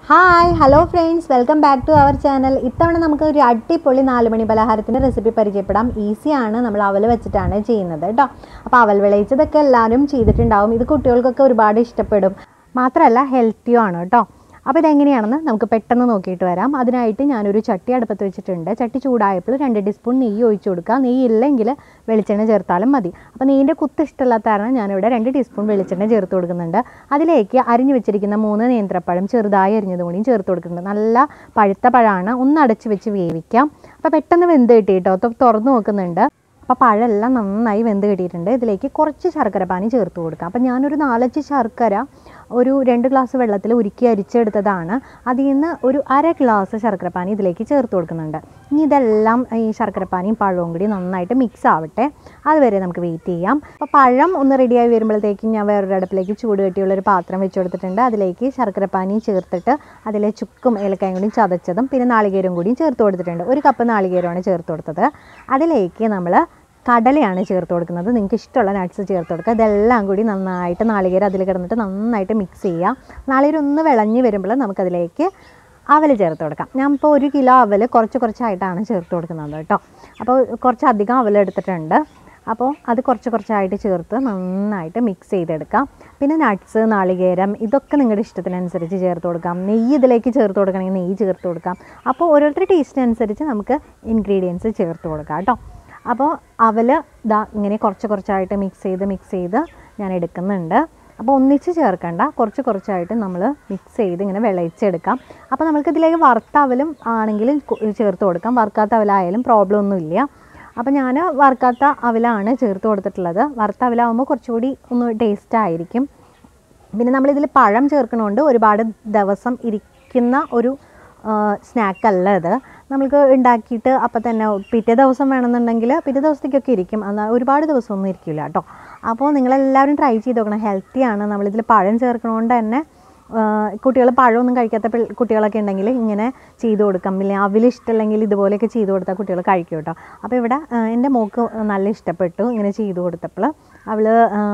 hi hello friends welcome back to our channel ഇത്തവണ നമുക്ക് ഒരു അടിപൊളി നാല് മണി പലഹാരത്തിൻ്റെ റെസിപ്പി പരിചയപ്പെടാം ഈസിയാണ് നമ്മൾ അവൽ വെച്ചിട്ടാണ് ചെയ്യുന്നത് കേട്ടോ അപ്പോൾ അവൽ വിളയിച്ചതൊക്കെ എല്ലാവരും ചെയ്തിട്ടുണ്ടാവും ഇത് കുട്ടികൾക്കൊക്കെ ഒരുപാട് ഇഷ്ടപ്പെടും മാത്രമല്ല ഹെൽത്തിയും ആണ് കേട്ടോ അപ്പോൾ ഇതെങ്ങനെയാണെന്ന് നമുക്ക് പെട്ടെന്ന് നോക്കിയിട്ട് വരാം അതിനായിട്ട് ഞാനൊരു ചട്ടി അടുപ്പത്ത് വെച്ചിട്ടുണ്ട് ചട്ടി ചൂടായപ്പോൾ രണ്ട് ടീസ്പൂൺ നെയ്യ് ഒഴിച്ചു കൊടുക്കുക നെയ്യ് ഇല്ലെങ്കിൽ വെളിച്ചെണ്ണ ചേർത്താലും മതി അപ്പോൾ നെയ്യിൻ്റെ കുത്ത് ഇഷ്ടമില്ലാത്ത കാരണം ഞാനിവിടെ രണ്ട് ടീസ്പൂൺ വെളിച്ചെണ്ണ ചേർത്ത് കൊടുക്കുന്നുണ്ട് അതിലേക്ക് അരിഞ്ഞു വെച്ചിരിക്കുന്ന മൂന്ന് നേന്ത്രപ്പഴം ചെറുതായി അരിഞ്ഞതും കൂടിയും ചേർത്ത് കൊടുക്കുന്നുണ്ട് നല്ല പഴുത്ത പഴമാണ് ഒന്ന് അടച്ച് വെച്ച് വേവിക്കാം അപ്പോൾ പെട്ടെന്ന് വെന്ത് കിട്ടി കേട്ടോ അപ്പോൾ തുറന്ന് നോക്കുന്നുണ്ട് അപ്പോൾ പഴമെല്ലാം നന്നായി വെന്ത് കിട്ടിയിട്ടുണ്ട് ഇതിലേക്ക് കുറച്ച് ശർക്കര പാനി ചേർത്ത് കൊടുക്കാം അപ്പോൾ ഞാനൊരു നാലഞ്ച് ശർക്കര ഒരു രണ്ട് ഗ്ലാസ് വെള്ളത്തിൽ ഉരുക്കി അരിച്ചെടുത്തതാണ് അതിൽ നിന്ന് ഒരു അര ഗ്ലാസ് ശർക്കരപ്പാനി ഇതിലേക്ക് ചേർത്ത് കൊടുക്കുന്നുണ്ട് ഇനി ഇതെല്ലാം ഈ ശർക്കരപ്പാനിയും പഴവും കൂടി നന്നായിട്ട് മിക്സ് ആവട്ടെ അതുവരെ നമുക്ക് വെയിറ്റ് ചെയ്യാം അപ്പോൾ പഴം ഒന്ന് റെഡിയായി വരുമ്പോഴത്തേക്കും ഞാൻ വേറൊരു അടുപ്പിലേക്ക് ചൂട് കെട്ടിയുള്ള ഒരു പാത്രം വെച്ച് കൊടുത്തിട്ടുണ്ട് അതിലേക്ക് ശർക്കരപ്പാനി ചേർത്തിട്ട് അതിലെ ചുക്കും ഏലക്കായും കൂടി ചതച്ചതും പിന്നെ നാളികേരവും കൂടിയും ചേർത്ത് കൊടുത്തിട്ടുണ്ട് ഒരു കപ്പ് നാളികേരമാണ് ചേർത്ത് കൊടുത്തത് അതിലേക്ക് നമ്മൾ കടലയാണ് ചേർത്ത് കൊടുക്കുന്നത് നിങ്ങൾക്ക് ഇഷ്ടമുള്ള നട്ട്സ് ചേർത്ത് കൊടുക്കുക ഇതെല്ലാം കൂടി നന്നായിട്ട് നാളികേരം അതിൽ കിടന്നിട്ട് നന്നായിട്ട് മിക്സ് ചെയ്യുക നാളികേരം ഒന്ന് വിളഞ്ഞ് വരുമ്പോൾ നമുക്കതിലേക്ക് അവൽ ചേർത്ത് കൊടുക്കാം ഞാൻ ഇപ്പോൾ ഒരു കിലോ അവൽ കുറച്ച് കുറച്ചായിട്ടാണ് ചേർത്ത് കൊടുക്കുന്നത് കേട്ടോ അപ്പോൾ കുറച്ചധികം അവൽ എടുത്തിട്ടുണ്ട് അപ്പോൾ അത് കുറച്ച് കുറച്ചായിട്ട് ചേർത്ത് നന്നായിട്ട് മിക്സ് ചെയ്തെടുക്കാം പിന്നെ നട്ട്സ് നാളികേരം ഇതൊക്കെ നിങ്ങളുടെ ഇഷ്ടത്തിനനുസരിച്ച് ചേർത്ത് കൊടുക്കാം നെയ്യ് ഇതിലേക്ക് ചേർത്ത് കൊടുക്കണമെങ്കിൽ നെയ്യ് ചേർത്ത് കൊടുക്കാം അപ്പോൾ ഓരോരുത്തരുടെ ടേസ്റ്റിനനുസരിച്ച് നമുക്ക് ഇൻഗ്രീഡിയൻസ് ചേർത്ത് കൊടുക്കാം കേട്ടോ അപ്പോൾ അവൽ ഇതാ ഇങ്ങനെ കുറച്ച് കുറച്ചായിട്ട് മിക്സ് ചെയ്ത് മിക്സ് ചെയ്ത് ഞാൻ എടുക്കുന്നുണ്ട് അപ്പോൾ ഒന്നിച്ച് ചേർക്കണ്ട കുറച്ച് കുറച്ചായിട്ട് നമ്മൾ മിക്സ് ചെയ്ത് ഇങ്ങനെ വിളയിച്ചെടുക്കാം അപ്പോൾ നമുക്ക് ഇതിലേക്ക് വറുത്ത അവലും ആണെങ്കിലും കു- ചേർത്ത് കൊടുക്കാം വറുക്കാത്ത അവലായാലും പ്രോബ്ലം ഒന്നുമില്ല അപ്പോൾ ഞാൻ വറുക്കാത്ത അവലാണ് ചേർത്ത് കൊടുത്തിട്ടുള്ളത് വറുത്ത അവലാകുമ്പോൾ കുറച്ചുകൂടി ഒന്ന് ടേസ്റ്റ് ആയിരിക്കും പിന്നെ നമ്മളിതിൽ പഴം ചേർക്കണോണ്ട് ഒരുപാട് ദിവസം ഇരിക്കുന്ന ഒരു സ്നാക്ക് അല്ല ഇത് നമ്മൾക്ക് ഉണ്ടാക്കിയിട്ട് അപ്പം തന്നെ പിറ്റേ ദിവസം വേണമെന്നുണ്ടെങ്കിൽ പിറ്റേ ദിവസത്തേക്കൊക്കെ ഇരിക്കും എന്നാൽ ഒരുപാട് ദിവസമൊന്നും ഇരിക്കില്ല കേട്ടോ അപ്പോൾ നിങ്ങളെല്ലാവരും ട്രൈ ചെയ്ത് നോക്കണം ഹെൽത്തിയാണ് നമ്മളിതിൽ പഴം ചേർക്കണോണ്ട് തന്നെ കുട്ടികൾ പഴമൊന്നും കഴിക്കാത്ത പിൾ- കുട്ടികളൊക്കെ ഉണ്ടെങ്കിൽ ഇങ്ങനെ ചെയ്ത് കൊടുക്കാം ഇല്ലെങ്കിൽ അവൽ ഇഷ്ടമല്ലെങ്കിൽ ഇതുപോലെയൊക്കെ ചെയ്ത് കൊടുത്താൽ കുട്ടികൾ കഴിക്കും കേട്ടോ അപ്പോൾ ഇവിടെ ആ, എൻ്റെ മോക്ക് നല്ല ഇഷ്ടപ്പെട്ടു ഇങ്ങനെ ചെയ്ത് കൊടുത്തപ്പോൾ അവൾ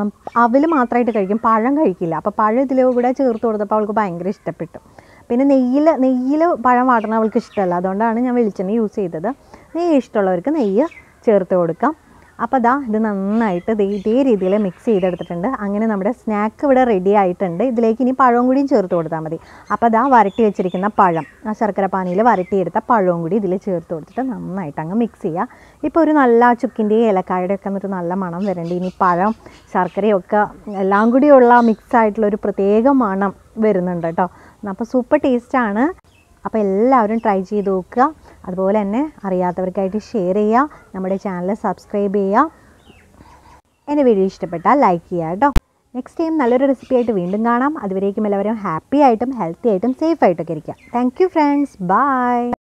അവൽ മാത്രമായിട്ട് കഴിക്കും പഴം കഴിക്കില്ല അപ്പോൾ പഴം ഇതിൽ കൂടെ ചേർത്ത് കൊടുത്തപ്പോൾ അവൾക്ക് ഭയങ്കര ഇഷ്ടപ്പെട്ടു പിന്നെ നെയ്യിൽ നെയ്യിൽ പഴം വാട്ടണ അവൾക്ക് ഇഷ്ടമല്ല അതുകൊണ്ടാണ് ഞാൻ വെളിച്ചെണ്ണ യൂസ് ചെയ്തത് നെയ്യ് ഇഷ്ടമുള്ളവർക്ക് നെയ്യ് ചേർത്ത് കൊടുക്കാം അപ്പോൾ ദാ ഇത് നന്നായിട്ട് ദേ ഇതേ രീതിയിൽ മിക്സ് ചെയ്തെടുത്തിട്ടുണ്ട് അങ്ങനെ നമ്മുടെ സ്നാക്ക് ഇവിടെ റെഡി ആയിട്ടുണ്ട് ഇതിലേക്ക് ഇനി പഴവും കൂടിയും ചേർത്ത് കൊടുത്താൽ മതി അപ്പോൾ ദാ വരട്ടി വെച്ചിരിക്കുന്ന പഴം ആ ശർക്കര പാനിയിൽ വരട്ടിയെടുത്ത പഴവും കൂടി ഇതിൽ ചേർത്ത് കൊടുത്തിട്ട് നന്നായിട്ട് അങ്ങ് മിക്സ് ചെയ്യുക ഇപ്പോൾ ഒരു നല്ല ചുക്കിൻ്റെയും ഏലക്കായുടെ ഒക്കെ ഒരു നല്ല മണം വരേണ്ടി ഇനി പഴം ശർക്കരയൊക്കെ എല്ലാം കൂടിയുള്ള മിക്സ് ആയിട്ടുള്ള ഒരു പ്രത്യേക മണം വരുന്നുണ്ട് കേട്ടോ അപ്പോൾ സൂപ്പർ ടേസ്റ്റാണ് അപ്പോൾ എല്ലാവരും ട്രൈ ചെയ്ത് നോക്കുക അതുപോലെ തന്നെ അറിയാത്തവർക്കായിട്ട് ഷെയർ ചെയ്യുക നമ്മുടെ ചാനൽ സബ്സ്ക്രൈബ് ചെയ്യുക എൻ്റെ വീഡിയോ ഇഷ്ടപ്പെട്ടാൽ ലൈക്ക് ചെയ്യുക കേട്ടോ നെക്സ്റ്റ് ടൈം നല്ലൊരു റെസിപ്പി ആയിട്ട് വീണ്ടും കാണാം അതുവരേക്കും എല്ലാവരും ഹാപ്പി ആയിട്ടും ഹെൽത്തി ആയിട്ടും സേഫ് ആയിട്ടൊക്കെ ഇരിക്കുക താങ്ക് യു ഫ്രണ്ട്സ് ബൈ